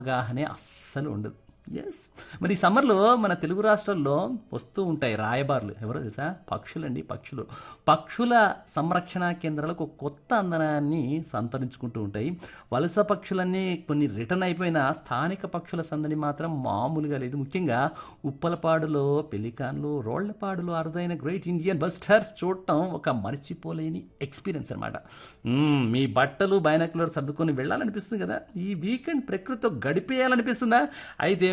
అవగాహనే అస్సలు ఉండదు ఎస్ మరి ఈ సమ్మర్లో మన తెలుగు రాష్ట్రాల్లో వస్తూ ఉంటాయి రాయబారులు ఎవరో తెలుసా పక్షులండి పక్షులు పక్షుల సంరక్షణ కేంద్రాలకు ఒక కొత్త అందనాన్ని సంతరించుకుంటూ ఉంటాయి వలస పక్షులన్నీ కొన్ని రిటర్న్ అయిపోయిన స్థానిక పక్షుల సందడి మాత్రం మామూలుగా లేదు ముఖ్యంగా ఉప్పలపాడులో పెలికాన్లు రోళ్లపాడులో అరుదైన గ్రేట్ ఇండియన్ బస్టర్స్ చూడటం ఒక మర్చిపోలేని ఎక్స్పీరియన్స్ అనమాట మీ బట్టలు బైనాకులర్ సర్దుకొని వెళ్ళాలనిపిస్తుంది కదా ఈ వీకెండ్ ప్రకృతితో గడిపేయాలనిపిస్తుందా అయితే